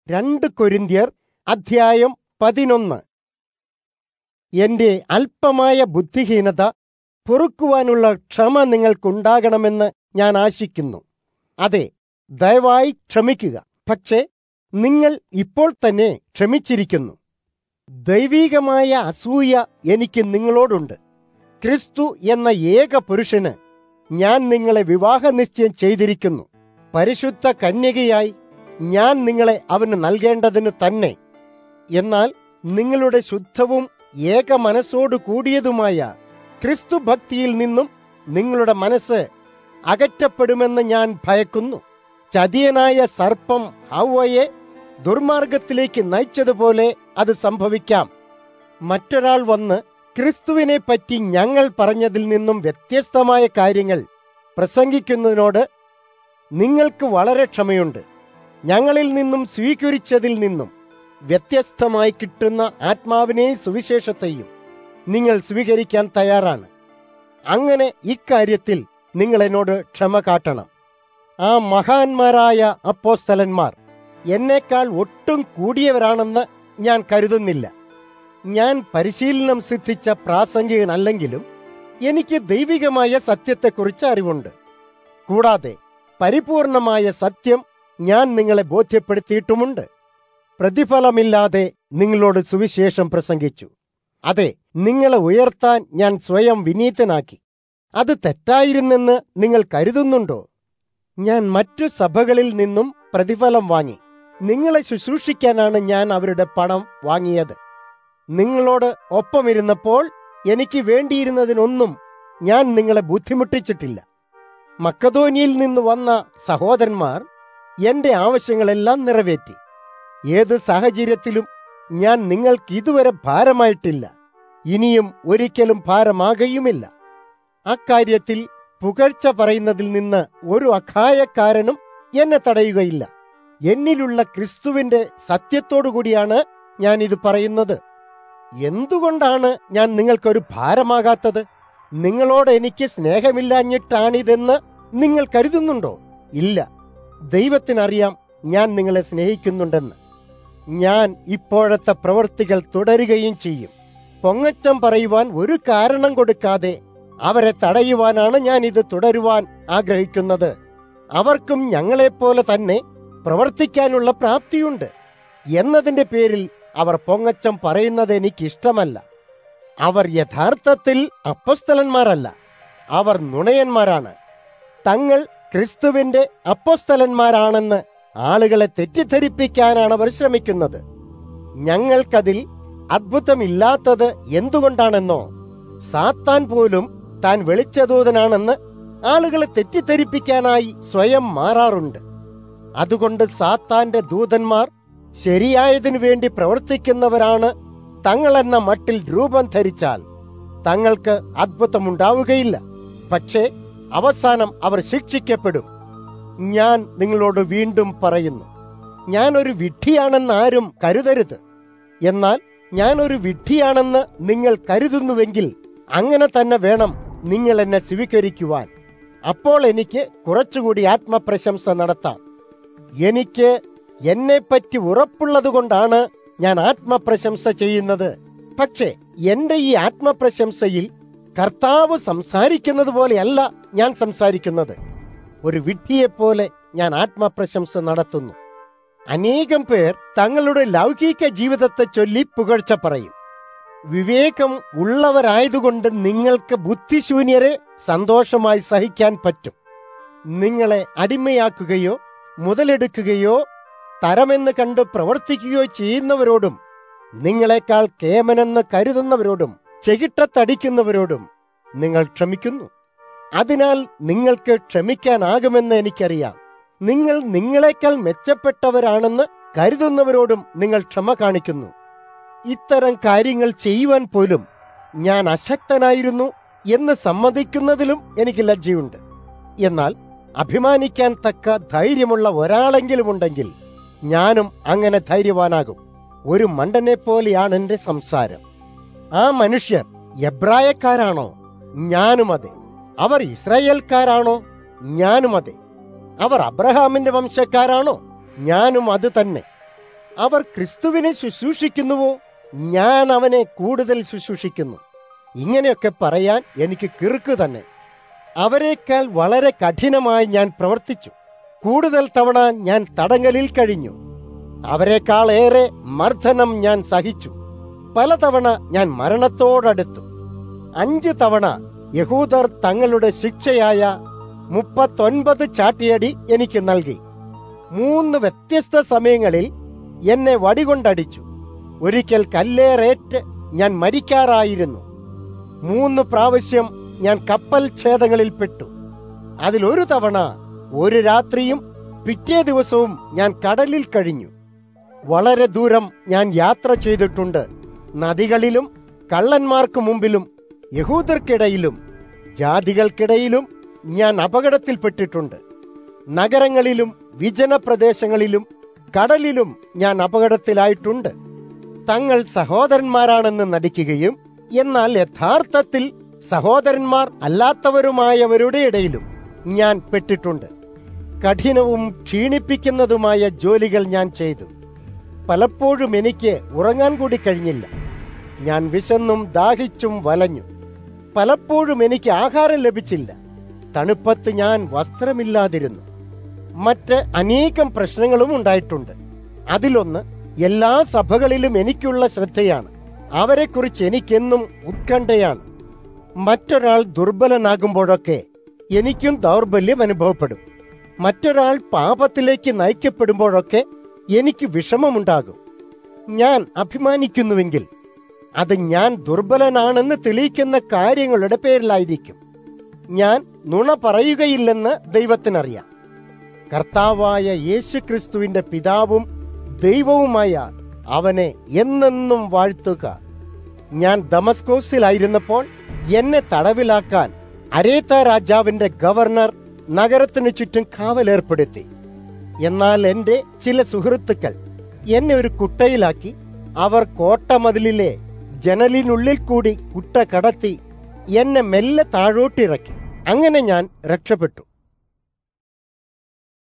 രണ്ട് കൊരിന്ത്യർ അധ്യായം പതിനൊന്ന് എന്റെ അല്പമായ ബുദ്ധിഹീനത പൊറുക്കുവാനുള്ള ക്ഷമ നിങ്ങൾക്കുണ്ടാകണമെന്ന് ഞാൻ ആശിക്കുന്നു അതെ ദയവായി ക്ഷമിക്കുക പക്ഷേ നിങ്ങൾ ഇപ്പോൾ തന്നെ ക്ഷമിച്ചിരിക്കുന്നു ദൈവീകമായ അസൂയ എനിക്ക് നിങ്ങളോടുണ്ട് ക്രിസ്തു എന്ന ഏക പുരുഷന് ഞാൻ നിങ്ങളെ വിവാഹ നിശ്ചയം ചെയ്തിരിക്കുന്നു പരിശുദ്ധ കന്യകയായി ഞാൻ നിങ്ങളെ അവന് നൽകേണ്ടതിന് തന്നെ എന്നാൽ നിങ്ങളുടെ ശുദ്ധവും ഏക മനസ്സോടു കൂടിയതുമായ ക്രിസ്തു ഭക്തിയിൽ നിന്നും നിങ്ങളുടെ മനസ്സ് അകറ്റപ്പെടുമെന്ന് ഞാൻ ഭയക്കുന്നു ചതിയനായ സർപ്പം ഹൗവയെ ദുർമാർഗത്തിലേക്ക് നയിച്ചതുപോലെ അത് സംഭവിക്കാം മറ്റൊരാൾ വന്ന് ക്രിസ്തുവിനെ പറ്റി ഞങ്ങൾ പറഞ്ഞതിൽ നിന്നും വ്യത്യസ്തമായ കാര്യങ്ങൾ പ്രസംഗിക്കുന്നതിനോട് നിങ്ങൾക്ക് വളരെ ക്ഷമയുണ്ട് ഞങ്ങളിൽ നിന്നും സ്വീകരിച്ചതിൽ നിന്നും വ്യത്യസ്തമായി കിട്ടുന്ന ആത്മാവിനെയും സുവിശേഷത്തെയും നിങ്ങൾ സ്വീകരിക്കാൻ തയ്യാറാണ് അങ്ങനെ ഇക്കാര്യത്തിൽ നിങ്ങൾ എന്നോട് ക്ഷമ കാട്ടണം ആ മഹാന്മാരായ അപ്പോസ്തലന്മാർ എന്നേക്കാൾ ഒട്ടും കൂടിയവരാണെന്ന് ഞാൻ കരുതുന്നില്ല ഞാൻ പരിശീലനം സിദ്ധിച്ച പ്രാസംഗികനല്ലെങ്കിലും എനിക്ക് ദൈവികമായ സത്യത്തെക്കുറിച്ച് അറിവുണ്ട് കൂടാതെ പരിപൂർണമായ സത്യം ഞാൻ നിങ്ങളെ ബോധ്യപ്പെടുത്തിയിട്ടുമുണ്ട് പ്രതിഫലമില്ലാതെ നിങ്ങളോട് സുവിശേഷം പ്രസംഗിച്ചു അതെ നിങ്ങളെ ഉയർത്താൻ ഞാൻ സ്വയം വിനീതനാക്കി അത് തെറ്റായിരുന്നെന്ന് നിങ്ങൾ കരുതുന്നുണ്ടോ ഞാൻ മറ്റു സഭകളിൽ നിന്നും പ്രതിഫലം വാങ്ങി നിങ്ങളെ ശുശ്രൂഷിക്കാനാണ് ഞാൻ അവരുടെ പണം വാങ്ങിയത് നിങ്ങളോട് ഒപ്പമിരുന്നപ്പോൾ എനിക്ക് വേണ്ടിയിരുന്നതിനൊന്നും ഞാൻ നിങ്ങളെ ബുദ്ധിമുട്ടിച്ചിട്ടില്ല മക്കതോനിയിൽ നിന്ന് വന്ന സഹോദരന്മാർ എന്റെ ആവശ്യങ്ങളെല്ലാം നിറവേറ്റി ഏത് സാഹചര്യത്തിലും ഞാൻ നിങ്ങൾക്ക് ഇതുവരെ ഭാരമായിട്ടില്ല ഇനിയും ഒരിക്കലും ഭാരമാകയുമില്ല അക്കാര്യത്തിൽ പുകഴ്ച പറയുന്നതിൽ നിന്ന് ഒരു അഖായക്കാരനും എന്നെ തടയുകയില്ല എന്നിലുള്ള ക്രിസ്തുവിന്റെ സത്യത്തോടുകൂടിയാണ് ഞാൻ ഇത് പറയുന്നത് എന്തുകൊണ്ടാണ് ഞാൻ നിങ്ങൾക്കൊരു ഭാരമാകാത്തത് നിങ്ങളോട് എനിക്ക് സ്നേഹമില്ലാഞ്ഞിട്ടാണിതെന്ന് നിങ്ങൾ കരുതുന്നുണ്ടോ ഇല്ല ദൈവത്തിനറിയാം ഞാൻ നിങ്ങളെ സ്നേഹിക്കുന്നുണ്ടെന്ന് ഞാൻ ഇപ്പോഴത്തെ പ്രവൃത്തികൾ തുടരുകയും ചെയ്യും പൊങ്ങച്ചം പറയുവാൻ ഒരു കാരണം കൊടുക്കാതെ അവരെ തടയുവാനാണ് ഞാൻ ഇത് തുടരുവാൻ ആഗ്രഹിക്കുന്നത് അവർക്കും ഞങ്ങളെപ്പോലെ തന്നെ പ്രവർത്തിക്കാനുള്ള പ്രാപ്തിയുണ്ട് എന്നതിന്റെ പേരിൽ അവർ പൊങ്ങച്ചം പറയുന്നത് എനിക്കിഷ്ടമല്ല അവർ യഥാർത്ഥത്തിൽ അപ്പസ്തലന്മാരല്ല അവർ നുണയന്മാരാണ് തങ്ങൾ ക്രിസ്തുവിന്റെ അപ്പസ്തലന്മാരാണെന്ന് ആളുകളെ തെറ്റിദ്ധരിപ്പിക്കാനാണ് അവർ ശ്രമിക്കുന്നത് ഞങ്ങൾക്കതിൽ അത്ഭുതമില്ലാത്തത് എന്തുകൊണ്ടാണെന്നോ സാത്താൻ പോലും താൻ വെളിച്ചദൂതനാണെന്ന് ആളുകളെ തെറ്റിദ്ധരിപ്പിക്കാനായി സ്വയം മാറാറുണ്ട് അതുകൊണ്ട് സാത്താന്റെ ദൂതന്മാർ ശരിയായതിനു വേണ്ടി പ്രവർത്തിക്കുന്നവരാണ് തങ്ങളെന്ന മട്ടിൽ രൂപം ധരിച്ചാൽ തങ്ങൾക്ക് അത്ഭുതമുണ്ടാവുകയില്ല പക്ഷേ അവസാനം അവർ ശിക്ഷിക്കപ്പെടും ഞാൻ നിങ്ങളോട് വീണ്ടും പറയുന്നു ഞാൻ ഒരു വിഡ്ഢിയാണെന്ന് ആരും കരുതരുത് എന്നാൽ ഞാൻ ഒരു വിഡ്ഢിയാണെന്ന് നിങ്ങൾ കരുതുന്നുവെങ്കിൽ അങ്ങനെ തന്നെ വേണം നിങ്ങൾ എന്നെ സ്വീകരിക്കുവാൻ അപ്പോൾ എനിക്ക് കുറച്ചുകൂടി ആത്മപ്രശംസ നടത്താം എനിക്ക് എന്നെപ്പറ്റി ഉറപ്പുള്ളതുകൊണ്ടാണ് ഞാൻ ആത്മപ്രശംസ ചെയ്യുന്നത് പക്ഷേ എന്റെ ഈ ആത്മപ്രശംസയിൽ കർത്താവ് സംസാരിക്കുന്നത് പോലെയല്ല ഞാൻ സംസാരിക്കുന്നത് ഒരു വിഡ്ഢിയെപ്പോലെ ഞാൻ ആത്മപ്രശംസ നടത്തുന്നു അനേകം പേർ തങ്ങളുടെ ലൗകിക ജീവിതത്തെ ചൊല്ലി പുകഴ്ച പറയും വിവേകം ഉള്ളവരായതുകൊണ്ട് നിങ്ങൾക്ക് ബുദ്ധിശൂന്യരെ സന്തോഷമായി സഹിക്കാൻ പറ്റും നിങ്ങളെ അടിമയാക്കുകയോ മുതലെടുക്കുകയോ തരമെന്ന് കണ്ട് പ്രവർത്തിക്കുകയോ ചെയ്യുന്നവരോടും നിങ്ങളെക്കാൾ കേമനെന്ന് കരുതുന്നവരോടും ചെകിട്ടത്തടിക്കുന്നവരോടും നിങ്ങൾ ക്ഷമിക്കുന്നു അതിനാൽ നിങ്ങൾക്ക് ക്ഷമിക്കാനാകുമെന്ന് എനിക്കറിയാം നിങ്ങൾ നിങ്ങളെക്കാൾ മെച്ചപ്പെട്ടവരാണെന്ന് കരുതുന്നവരോടും നിങ്ങൾ ക്ഷമ കാണിക്കുന്നു ഇത്തരം കാര്യങ്ങൾ ചെയ്യുവാൻ പോലും ഞാൻ അശക്തനായിരുന്നു എന്ന് സമ്മതിക്കുന്നതിലും എനിക്ക് ലജ്ജയുണ്ട് എന്നാൽ അഭിമാനിക്കാൻ തക്ക ധൈര്യമുള്ള ഒരാളെങ്കിലും ഉണ്ടെങ്കിൽ ഞാനും അങ്ങനെ ധൈര്യവാനാകും ഒരു മണ്ടനെ പോലെയാണ് എന്റെ സംസാരം ആ മനുഷ്യർ എബ്രായക്കാരാണോ ഞാനും അതെ അവർ ഇസ്രായേൽക്കാരാണോ ഞാനും അതെ അവർ അബ്രഹാമിന്റെ വംശക്കാരാണോ ഞാനും അത് തന്നെ അവർ ക്രിസ്തുവിനെ ശുശ്രൂഷിക്കുന്നുവോ ഞാൻ അവനെ കൂടുതൽ ശുശ്രൂഷിക്കുന്നു ഇങ്ങനെയൊക്കെ പറയാൻ എനിക്ക് കിറുക്ക് തന്നെ അവരെക്കാൾ വളരെ കഠിനമായി ഞാൻ പ്രവർത്തിച്ചു കൂടുതൽ തവണ ഞാൻ തടങ്കലിൽ കഴിഞ്ഞു അവരെക്കാൾ ഏറെ മർദ്ദനം ഞാൻ സഹിച്ചു പലതവണ ഞാൻ മരണത്തോടടുത്തു അഞ്ച് തവണ യഹൂദർ തങ്ങളുടെ ശിക്ഷയായ മുപ്പത്തൊൻപത് ചാട്ടിയടി എനിക്ക് നൽകി മൂന്ന് വ്യത്യസ്ത സമയങ്ങളിൽ എന്നെ വടികൊണ്ടടിച്ചു ഒരിക്കൽ കല്ലേറേറ്റ് ഞാൻ മരിക്കാറായിരുന്നു മൂന്ന് പ്രാവശ്യം ഞാൻ കപ്പൽ ഛേദങ്ങളിൽ പെട്ടു അതിലൊരു തവണ ഒരു രാത്രിയും പിറ്റേ ദിവസവും ഞാൻ കടലിൽ കഴിഞ്ഞു വളരെ ദൂരം ഞാൻ യാത്ര ചെയ്തിട്ടുണ്ട് നദികളിലും കള്ളന്മാർക്ക് മുമ്പിലും യഹൂദർക്കിടയിലും ജാതികൾക്കിടയിലും ഞാൻ അപകടത്തിൽപ്പെട്ടിട്ടുണ്ട് നഗരങ്ങളിലും വിജന പ്രദേശങ്ങളിലും കടലിലും ഞാൻ അപകടത്തിലായിട്ടുണ്ട് തങ്ങൾ സഹോദരന്മാരാണെന്ന് നടിക്കുകയും എന്നാൽ യഥാർത്ഥത്തിൽ സഹോദരന്മാർ അല്ലാത്തവരുമായവരുടെ ഇടയിലും ഞാൻ പെട്ടിട്ടുണ്ട് കഠിനവും ക്ഷീണിപ്പിക്കുന്നതുമായ ജോലികൾ ഞാൻ ചെയ്തു പലപ്പോഴും എനിക്ക് ഉറങ്ങാൻ കൂടി കഴിഞ്ഞില്ല ഞാൻ വിശന്നും ദാഹിച്ചും വലഞ്ഞു പലപ്പോഴും എനിക്ക് ആഹാരം ലഭിച്ചില്ല തണുപ്പത്ത് ഞാൻ വസ്ത്രമില്ലാതിരുന്നു മറ്റ് അനേകം പ്രശ്നങ്ങളും ഉണ്ടായിട്ടുണ്ട് അതിലൊന്ന് എല്ലാ സഭകളിലും എനിക്കുള്ള ശ്രദ്ധയാണ് അവരെക്കുറിച്ച് എനിക്കെന്നും ഉത്കണ്ഠയാണ് മറ്റൊരാൾ ദുർബലനാകുമ്പോഴൊക്കെ എനിക്കും ദൗർബല്യം അനുഭവപ്പെടും മറ്റൊരാൾ പാപത്തിലേക്ക് നയിക്കപ്പെടുമ്പോഴൊക്കെ എനിക്ക് വിഷമമുണ്ടാകും ഞാൻ അഭിമാനിക്കുന്നുവെങ്കിൽ അത് ഞാൻ ദുർബലനാണെന്ന് തെളിയിക്കുന്ന കാര്യങ്ങളുടെ പേരിലായിരിക്കും ഞാൻ നുണ പറയുകയില്ലെന്ന് ദൈവത്തിനറിയാം കർത്താവായ യേശുക്രിസ്തുവിന്റെ പിതാവും ദൈവവുമായ അവനെ എന്നെന്നും വാഴ്ത്തുക ഞാൻ ദമസ്കോസിലായിരുന്നപ്പോൾ എന്നെ തടവിലാക്കാൻ അരേത്ത രാജാവിന്റെ ഗവർണർ നഗരത്തിനു ചുറ്റും കാവലേർപ്പെടുത്തി എന്നാൽ എന്റെ ചില സുഹൃത്തുക്കൾ എന്നെ ഒരു കുട്ടയിലാക്കി അവർ കോട്ടമതിലിലെ ജനലിനുള്ളിൽ കൂടി കുട്ട കടത്തി എന്നെ മെല്ലെ താഴോട്ടിറക്കി അങ്ങനെ ഞാൻ രക്ഷപ്പെട്ടു